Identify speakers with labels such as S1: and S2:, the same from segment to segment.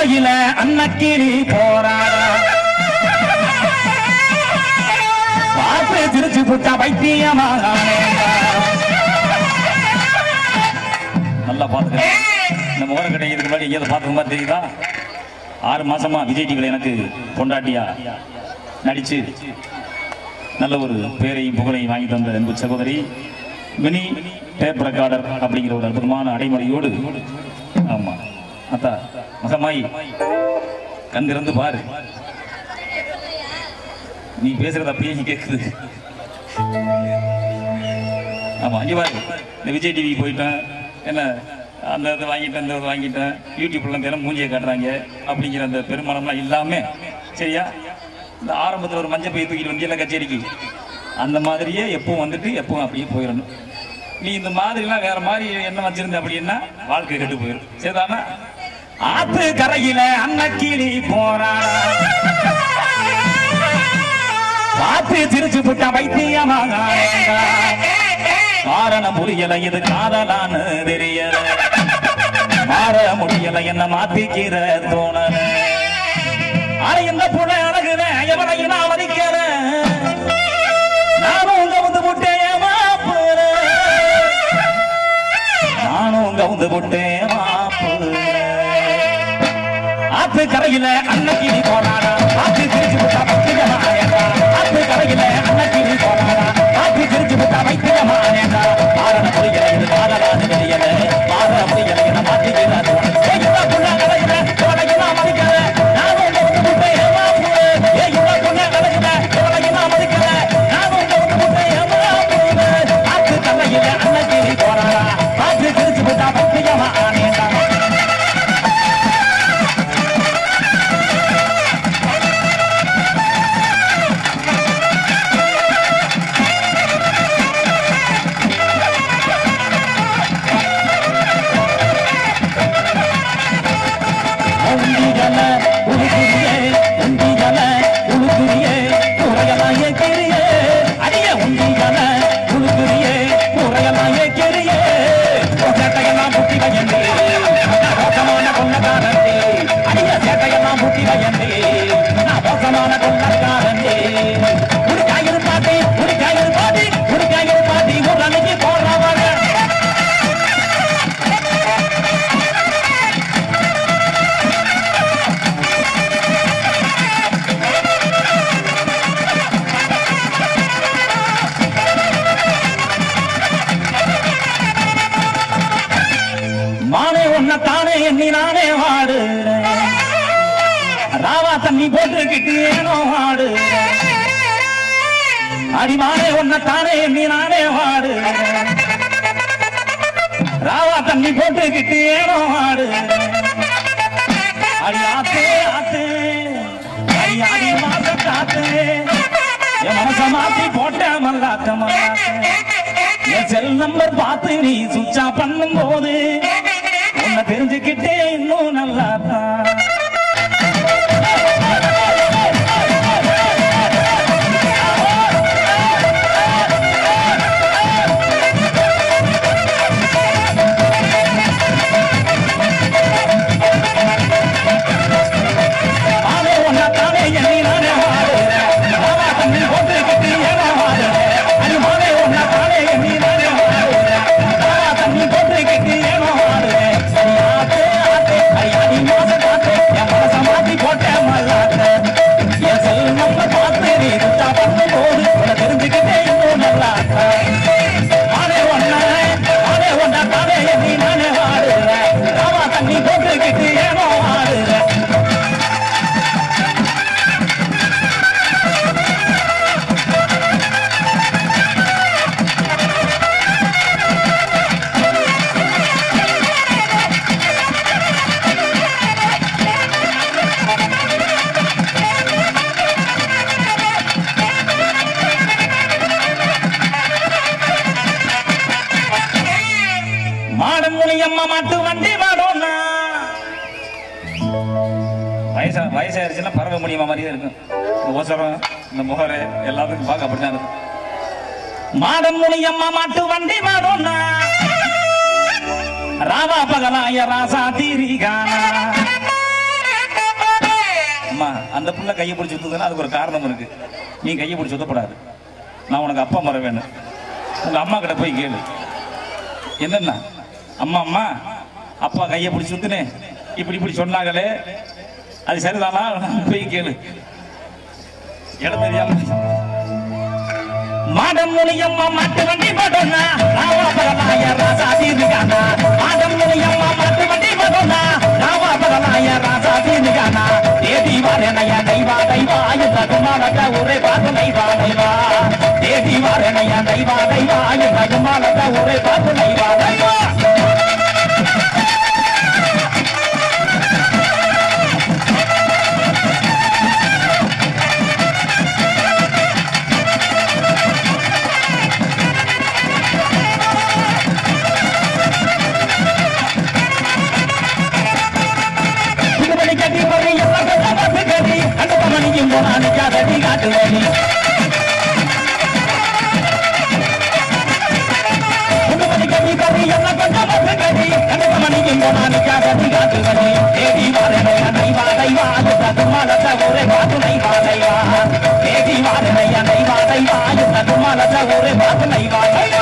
S1: கரையில அன்னக்கிளி போராடா பார்த்து திருச்சி புட்டா வைத்தியமாக நல்லா பாத்துக்க இந்த முகரக்கட்டை இதுக்கு முன்னாடி எங்கேயாவது பார்த்தது மாதிரி தெரியுதா ஆறு மாசமா விஜய் டிவில எனக்கு பொண்டாட்டியா நடிச்சு நல்ல ஒரு பேரையும் புகழையும் வாங்கி தந்த அன்பு சகோதரி மினி டேப் ரெக்கார்டர் அப்படிங்கிற ஒரு அற்புதமான அடைமொழியோடு ஆமா அத்தா மகமாயி கண் திறந்து பாரு நீ பேசுறது அப்படியே இங்க கேக்குது ஆமா இங்க பாரு இந்த விஜய் டிவி போயிட்டேன் என்ன அந்த இது வாங்கிட்டேன் இந்த இது வாங்கிட்டேன் யூடியூப்ல தினம் மூஞ்சியை காட்டுறாங்க அப்படிங்கிற அந்த பெருமானம்லாம் இல்லாம சரியா இந்த ஆரம்பத்தில் ஒரு மஞ்சள் பை தூக்கிட்டு வண்டியெல்லாம் கச்சேரிக்கு அந்த மாதிரியே எப்பவும் வந்துட்டு எப்பவும் அப்படியே போயிடணும் நீ இந்த மாதிரிலாம் வேற மாதிரி என்ன வச்சிருந்த அப்படின்னா வாழ்க்கை கெட்டு போயிடும் சரிதானா ஆத்து கரையில அன்னக்கிளி போறாடா பார்த்து சிரிச்சு புட்டா வைத்தியமாக காரணம் புரியல இது காதலான்னு தெரியல மாற முடியல என்ன மாத்திக்கிற தோணல ஆனா இந்த புள்ள அழகுல எவனையும் நான் மதிக்கல நானும் உங்க வந்து முட்டையே மாப்புற நானும் உங்க வந்து முட்டையே மாப்புற ஆத்து கரையில அன்னக்கிளி போனாடா ஆத்து திருச்சி விட்டா வைத்தியமானேடா ஆத்து கரையில அன்னக்கிளி போனாடா ஆத்து திருச்சி விட்டா வைத்தியமானேடா மாறன புரியல இது மாறலான்னு தெரியல மாறன புரியல என்ன மாத்திக்கிறா திருச்சி விட்டா வைத்தியமானேடா உண்டிகல உருக்குறியே உண்டிகல உருக்குறியே உரையெல்லாம் ஏக்கிறியே அடிய உண்டிகல உருக்குறியே உரையெல்லாம் ஏக்கிறியே சேட்டையெல்லாம் புட்டி பயந்து நான் மோசமான கொள்ளக்காரந்தே அடிய சேட்டையெல்லாம் புட்டி பயந்து நான் மோசமான கொள்ளக்காரந்தே ஒரு காயிரு பாட்டி ஒரு காயிரு பாட்டி ஒரு காயிரு பாட்டி ஒரு அன்னைக்கு போடுறவங்க மானே உன்னை தானே எண்ணி நானே வாடுறேன் ராவா தண்ணி போட்டுக்கிட்டு ஏனோ வாடுறேன் அடிமானே உன்னை தானே எண்ணி நானே வாடுறேன் ராவா தண்ணி போட்டுக்கிட்டு ஏனோ வாடுறேன் அடி ஆத்தே ஆத்தே அடி அடி மாச காத்தே என் மனச மாத்தி போட்ட மல்லாத்த மல்லாத்த என் செல் நம்பர் பார்த்து நீ சுவிட்ச் ஆஃப் பண்ணும் போது உன்னை தெரிஞ்சுக்கிட்டே இன்னும் நல்லா தான் ஆனே உன்னை தானே எண்ணி நானே வாடுறேன். ராவா தண்ணி போட்டுக்கிட்டு ஏனோ வாடுறேன். அடி மானே உன்னை தானே எண்ணி நானே வாடுறேன். ராவா தண்ணி போட்டுக்கிட்டு ஏனோ வாடுறேன். அடி ஆத்தே, ஆத்தே, அடி அடி மாச காத்தே, என் மனச மாத்தி போட்ட மல்லாத்தே. என் செல் number பார்த்து நீ switch off பண்ணும்போது உன்னை தெரிஞ்சுக்கிட்டே இன்னும் நல்லா ஆனே உன்னை, ஆனே உன்னை தானே எண்ணி நானே வாடுறேன். ராவா தண்ணி போட்டுக்கிட்டு ஏனோ வாடுறேன். மாடம் முனியம்மா மாட்டு வண்டி மாடோன்னா வயசா வயசாயிருச்சுன்னா பறவை முடியுமா மாதிரியே இருக்கும் இந்த ஓசரம் இந்த முகரை எல்லாத்துக்கும் பார்க்க அப்படிதான் இருக்கும் மாடம் முனியம்மா மாட்டு வண்டி மாடோன்னா ராவா பகலாய ராசா தீரிகானா அந்த பிள்ளை கையை பிடிச்சி சுத்துதுன்னா அதுக்கு ஒரு காரணம் இருக்கு நீ கையை பிடிச்சி சுத்தப்படாது நான் உனக்கு அப்பா மரம் வேணும் உங்க அம்மா கிட்ட போய் கேளு என்னன்னா அம்மா அம்மா அப்பா கையை பிடிச்சி சுத்துனே இப்படி இப்படி சொன்னாங்களே அது சரிதானா போய் கேளு இடம் தெரியாம மாடம் முனியம்மா மாட்டு வண்டி படோனா ராவா பகலாய ராசா தீர்கானா மாடம் முனியம்மா மாட்டு வண்டி படோனா ராவா பகலாய ராசா தீர்கானா தேடி வாரணைய தைவா தைவா இந்த குமாரக ஒரே பாத்து நைவா நைவா தேடி வாரணைய தைவா தைவா இந்த குமாரக ஒரே பாத்து நைவா நைவா திருமணி கட்டி பறி எல்லாம் கொஞ்சம் பத்து கட்டி அந்த மணிக்கும் போனா நிக்காதடி காட்டு வேணி திருமணி கட்டி பறி எல்லாம் கொஞ்சம் பத்து கட்டி அந்த மணிக்கும் போனா நிக்காதடி காட்டு வேணி தேடி வாரணைய நைவா நைவா இந்த குமாரத்த ஒரே பாத்து நைவா நைவா தேடி வாரணைய நைவா நைவா இந்த குமாரத்த ஒரே பாத்து நைவா நைவா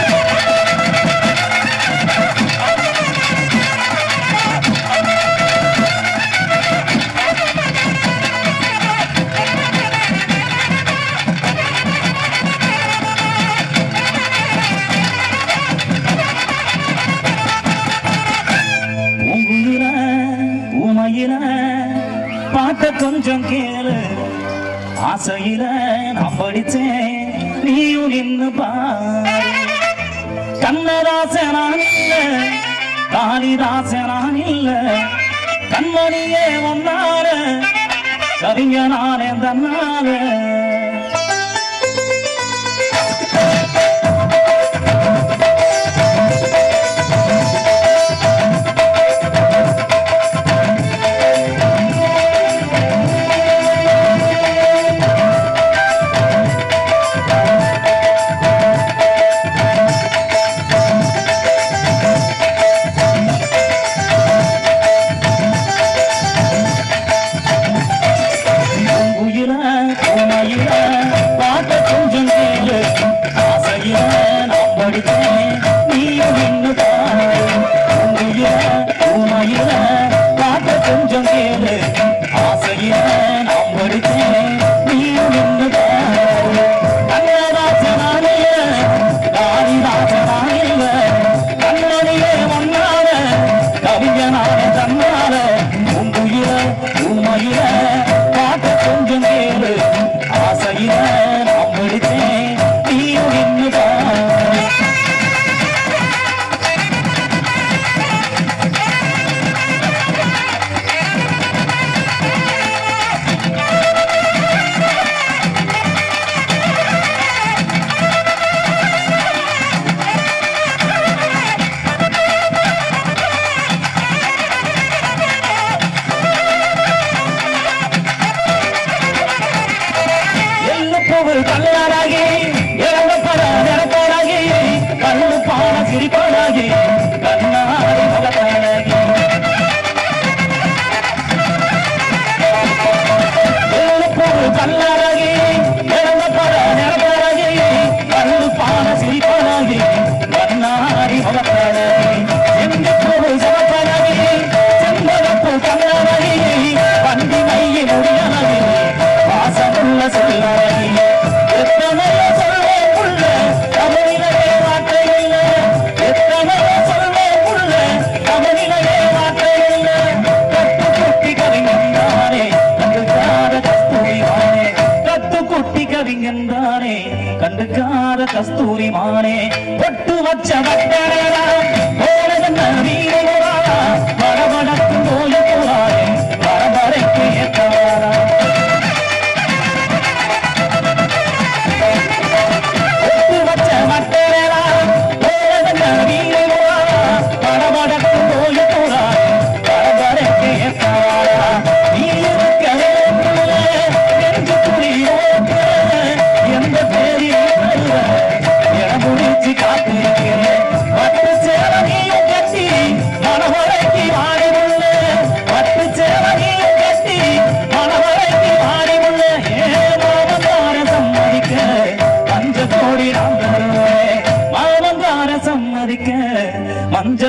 S1: பூங்குயில உமையில பாட்ட கொஞ்சம் கேளு ஆசையில நான் படிச்சேன் நீயும் நின்னு பாரு கண்ணதாசனான் இல்ல காளிதாசனான் இல்ல கண்மணியே ஒன்னார கவிஞனானே தன்னால உயிர உமையில பாட்ட கொஞ்சம் கேளு ஆசையில நான் படித்தேன் நீயும் நின்னு பாரு உயிர உமையில பாட்ட கொஞ்சம் கேளு ஆசையில நான் படித்தேன் நீயும் நின்னு பாரு கண்ணதாசனானிய காளிதாசனானிய கண்ணனியே ஒன்னால கவிஞனான தன்னால உங்குயிர உமையில பாட்ட கொஞ்சம் கேளு ஆசையில நான் முடித்தேன் நீயும் நின்னு பாரு
S2: ஆ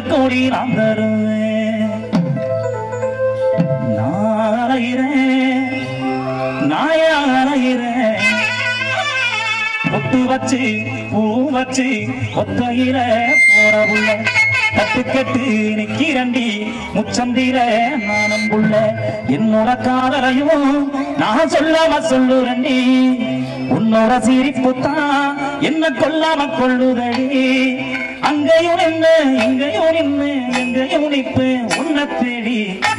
S1: கோடி நான் தருவேன் நான் அலைகிறேன் நாயா அலைகிறேன் பொட்டு வச்சு பூ வச்சு ஒத்தையில போற புள்ள தட்டு கட்டு நிக்கிறண்டி முச்சந்திர நானும் புள்ள என்னோட காதலையும் நான் சொல்லாம சொல்லுறண்டி உன்னோட சிரிப்பு தான் என்ன கொல்லாம கொள்ளுதடி அங்கேயும் நின்று இங்கேயும் நின்று எங்கேயும் நிப்பு உன்னை தேடி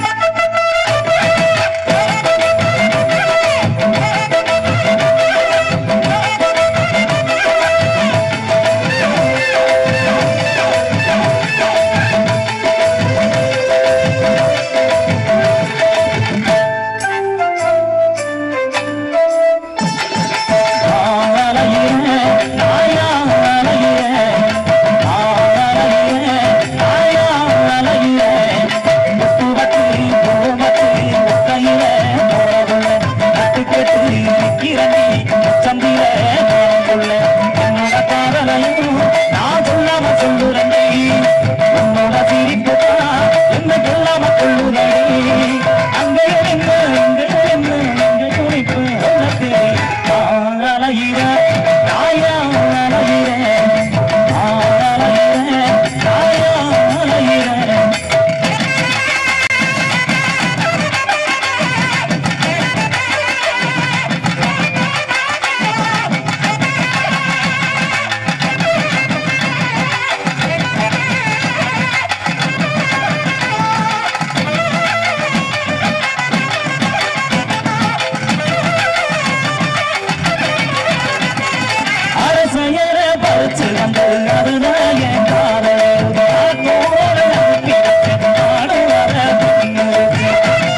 S1: அரசையர பறிச்சு வந்தது அதுதான் என் காதல் காத்தோட நம்பிக்கை நாடுவர பின்னுக்கு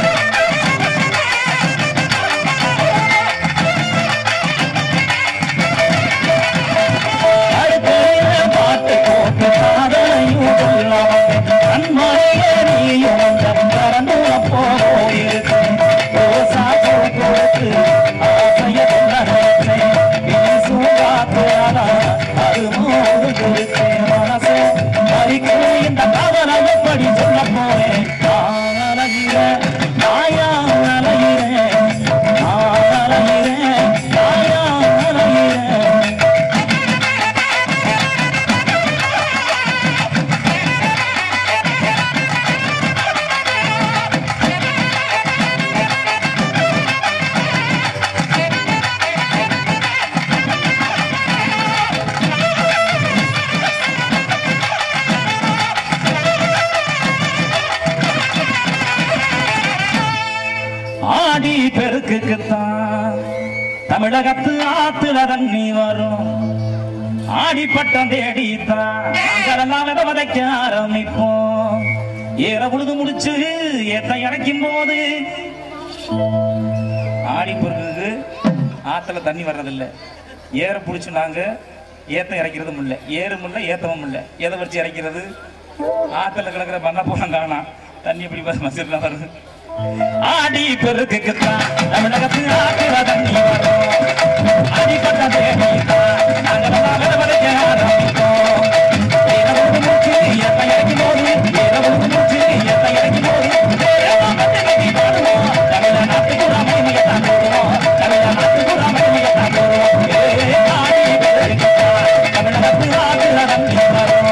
S1: அடுத்த பாட்டு போட்டு காதலையும் சொல்லாம கண்மணியே நீயும் வந்த பறந்து போயிருக்கு ரோசா பூ கொடுத்து ஆசைய நினைச்சேன் வீசும் காத்தால அது மோது கொடுத்தேன் மனசே மறிக்கும் இந்த காதலை எப்படி சொல்ல போறேன் நான் அலைகிறேன் நாயா அலைகிறேன் நான் அலைகிறேன் நாயா அலைகிறேன் ஆடி பெருக்குக்குத்தான் தமிழகத்து ஆத்துல தண்ணி வரும் ஆடிப்பட்டம் தேடித்தான் நாங்களெல்லாம் வித விதைக்க ஆரம்பிப்போம் ஏற உழுது முடிச்சு ஏத்த இறக்கும் போது ஆடி பெருக்குக்கு ஆத்துல தண்ணி வர்றதில்ல ஏற புடிச்சு நாங்க ஏத்தம் இறக்கிறதும் இல்ல ஏறும் இல்ல ஏத்தமும் இல்ல எதை வச்சு இறக்கிறது ஆத்துல கிடக்குற பண்ண போலாம் காணா தண்ணி எப்படி மசிலாம் வருது ஆடி பெருக்குக்குத்தான் தமிழகத்து ஆத்துல தண்ணி வரும் அடிப்பட்ட தேடித்தான் நாங்களெல்லாம் வித விதைக்க ஆரம்பிப்போம் இரவு மூச்சு ஏத்த இறக்கும் போது இரவு மூச்சு ஏத்த இறக்கும் போது வேறெல்லாம் வந்து கட்டி பாடுவோம் தமிழ்நாட்டுக்கு ஒரு அமைதியைத்தான் போடுவோம் தமிழ்நாட்டுக்கு ஒரு அமைதியைத்தான் போடுவோம் ஏ ஆடி பெருக்குத்தான் தமிழகத்து ஆத்துல தண்ணி வரும்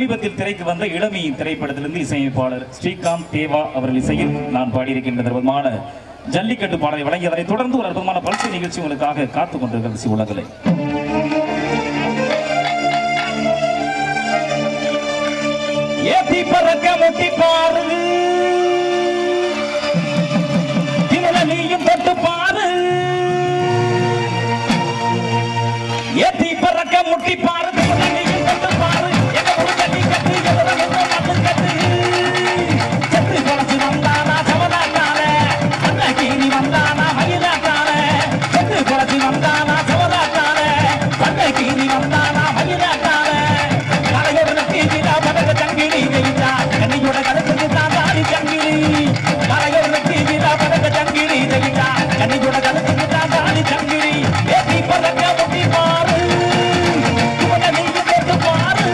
S1: சமீபத்தில் திரைக்கு வந்த இளமை திரைப்படத்திலிருந்து இசையமைப்பாளர் ஸ்ரீகாந்த் தேவா அவர்கள் இசையில் நான் பாடியிருக்கின்ற அற்புதமான ஜல்லிக்கட்டு பாடலை வழங்கியதனை தொடர்ந்து ஒரு அற்புதமான பல்சி நிகழ்ச்சி உங்களுக்காக காத்துக் கொண்டிருக்கிறது சி உலகிலே ஏத்தி பறக்க முட்டி பாரு இவள நீயும் தொட்டு பாரு ஏத்தி பறக்க முட்டி பாரு இவள நீயும் தொட்டு பாரு எங்க ஒரு ஜல்லி கட்டு எவர எங்க மண்ணு கட்டு செத்து குறைச்சு வந்தானா சவதாக்கால அண்ணா கீரி வந்தானா மயிலாக்கால செத்து குறைச்சு வந்தானா சவதாக்கால அண்ணா கீரி வந்தானா மயிலாக்கால கலையோட தீவிரா பதக சங்கிலி ஜெயிச்சா கண்ணியோட கலத்துக்கு தான் தாடி சங்கிலி கலையோட தீவிரா பதக சங்கிலி ஜெயிச்சா கண்ணியோட கலத்துக்கு தான் தாடி சங்கிலி ஏத்தி பறக்க முட்டி பாரு இவனை நீங்க போட்டு பாரு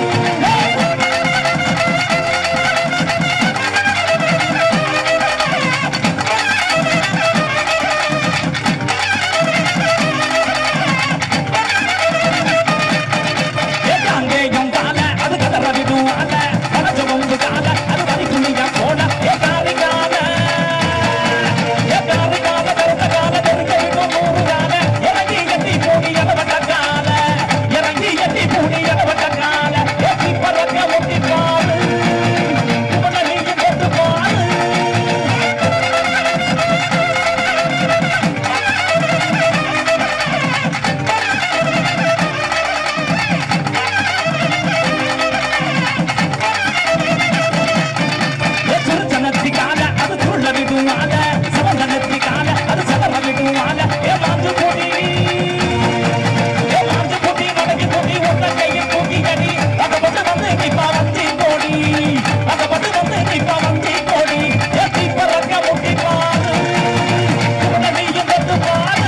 S1: ஏகாங்கேயம் கால, அது கதற விடும் அல. கனஜமுங்கு கால, அது வரிக்குழியா போல. ஏகாரி கால. ஏகாரி கால, கருத்த கால, தெருக்க விடும் நூறு கால. இறங்கி எட்டி பூடி எடவட்ட கால. இறங்கி எட்டி பூடி எடவட்ட கால. ஏத்தி பறக்க ஒட்டி பாரு. இவனை நீங்க போட்டு பாரு. திருச்சனத்திக்கால அது துள்ள விடுவால சமந்தனத்திக்கால அது சதற விடுவால ஏமாந்து போடி ஏமாந்து போடி மடங்கி போடி ஒத்த கையில் தூக்கி அடி அத பட்டு வந்து நிப்பா வஞ்சி போடி அத பட்டு வந்து நிப்பா வஞ்சி போடி ஏத்தி பறக்க முட்டி பாரு உன்னை நீயும் வந்து பாரு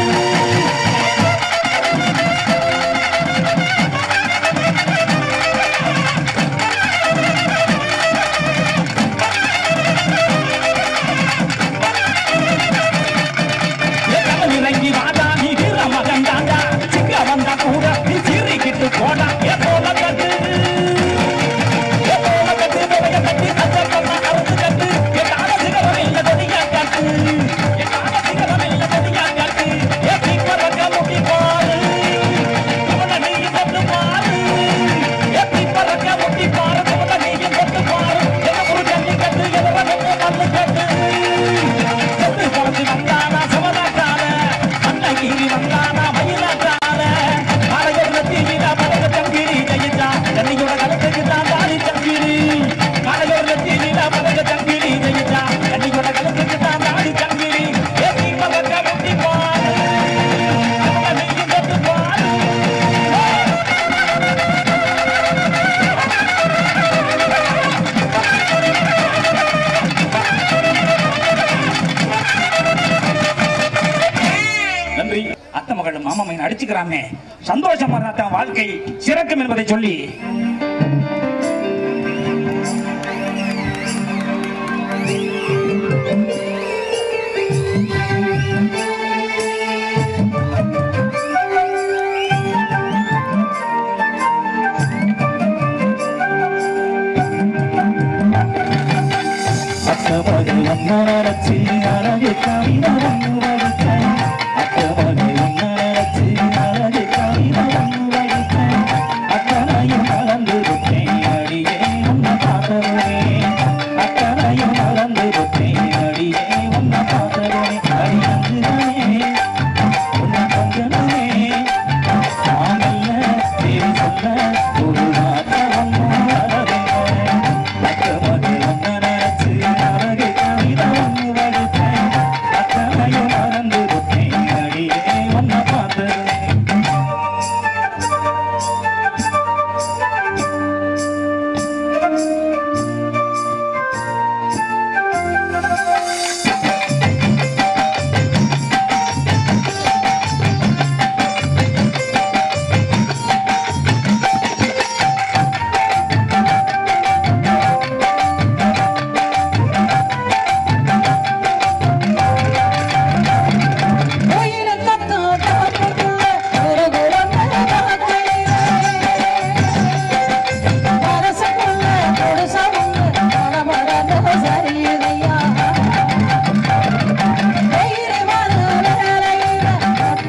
S1: கடல் இறங்கி வாடா நீ வீர மகன் தாண்டா சிக்க வந்தா கூட நீ சீறிக்கிட்டு போடா ஏ போல கட்டு ஏ போல கட்டு நிறைய கட்டி சச்ச பண்ண அறுத்து கட்டு என் கால சிகரம் இல்ல தனியா கட்டு என் கால சிகரம் இல்ல தனியா கட்டு ஏ தீப்பறக்க முட்டி பாரு இவனை நீயும் கொண்டு பாரு ஏ தீப்பறக்க முட்டி பாரு இவனை நீயும் கொண்டு பாரு என்ன ஒரு ஜல்லி கட்டு எதிர நின்று மண்ணு கட்டு செத்து குறைச்சு வந்தானா சவதாக்கால அண்ணகிரி வந்தானா மயிலாக்கால மலையோட தீவிரா மலைய தங்கிரி ஜெயிச்சா தண்ணியோட கலத்துக்கு தான் தாடி தங்கிரி மலையோட தீவிரா மலைய தங்கிரி ஜெயிச்சா தண்ணியோட கலத்துக்கு தான் தாடி தங்கிரி ஏத்தி மலக்க முட்டி பாரு அவனை நீயும் கொண்டு பாரு நன்றி அத்த மகளும் மாமா மைன் அடிச்சுக்கிறாமே சந்தோஷமா இருந்தா தான் வாழ்க்கை சிறக்கும் என்பதை சொல்லி
S2: அத்தமது அம்மனரச்சி அழகு காவினம் வடித்தேன் அத்தமது அம்மனரச்சி அழகு காவினம் வடித்தேன் அத்தனையும் கலந்து விட்டேன் அடியே உன்னை பார்த்தவனே அத்தனையும் கலந்து விட்டேன் அடியே உன்னை பார்த்தவனே அடியங்குதானே உன்னை கொஞ்சமே நாமல்ல தேவி சொல்ல ஒரு வார்த்தை ஒன்றும் வரவில்லை அத்தமது அம்மனரச்சி அழகு காவினம் வடித்தேன் அத்தனையும்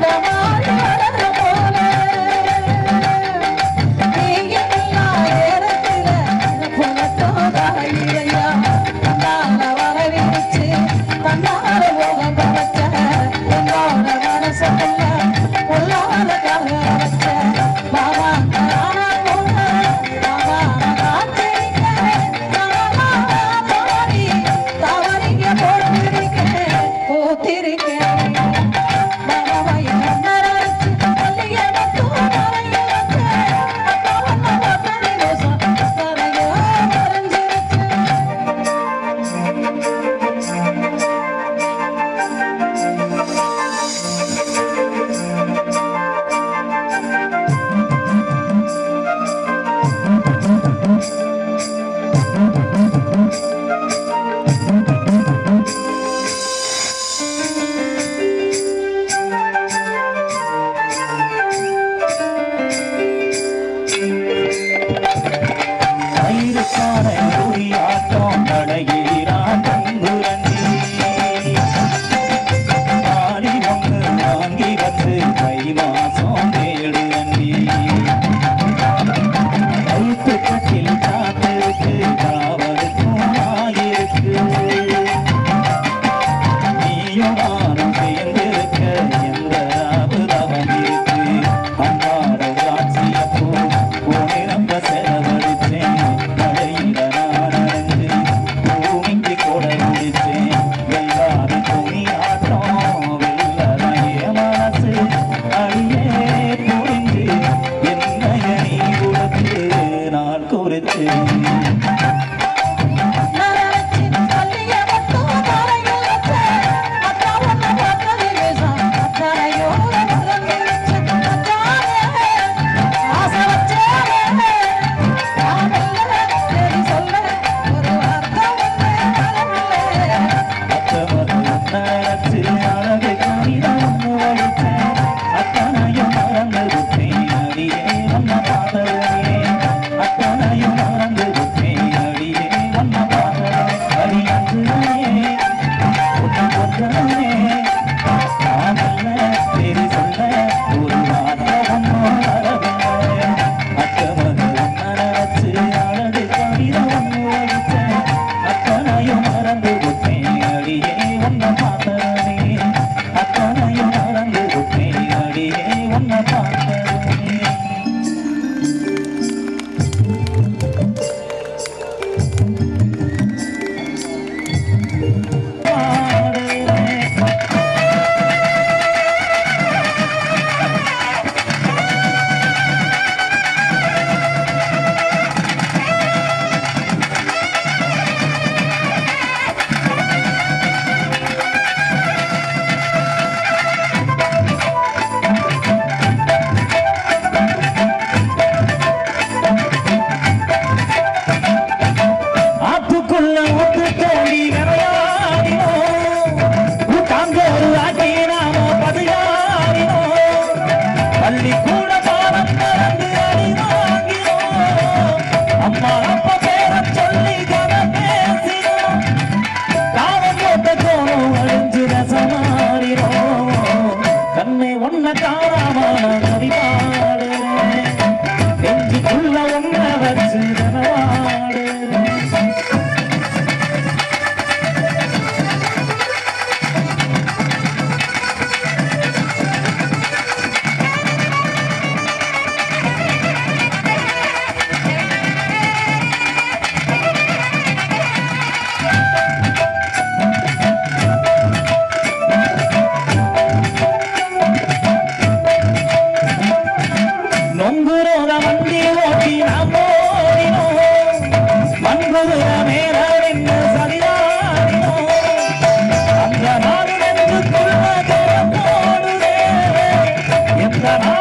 S1: அந்த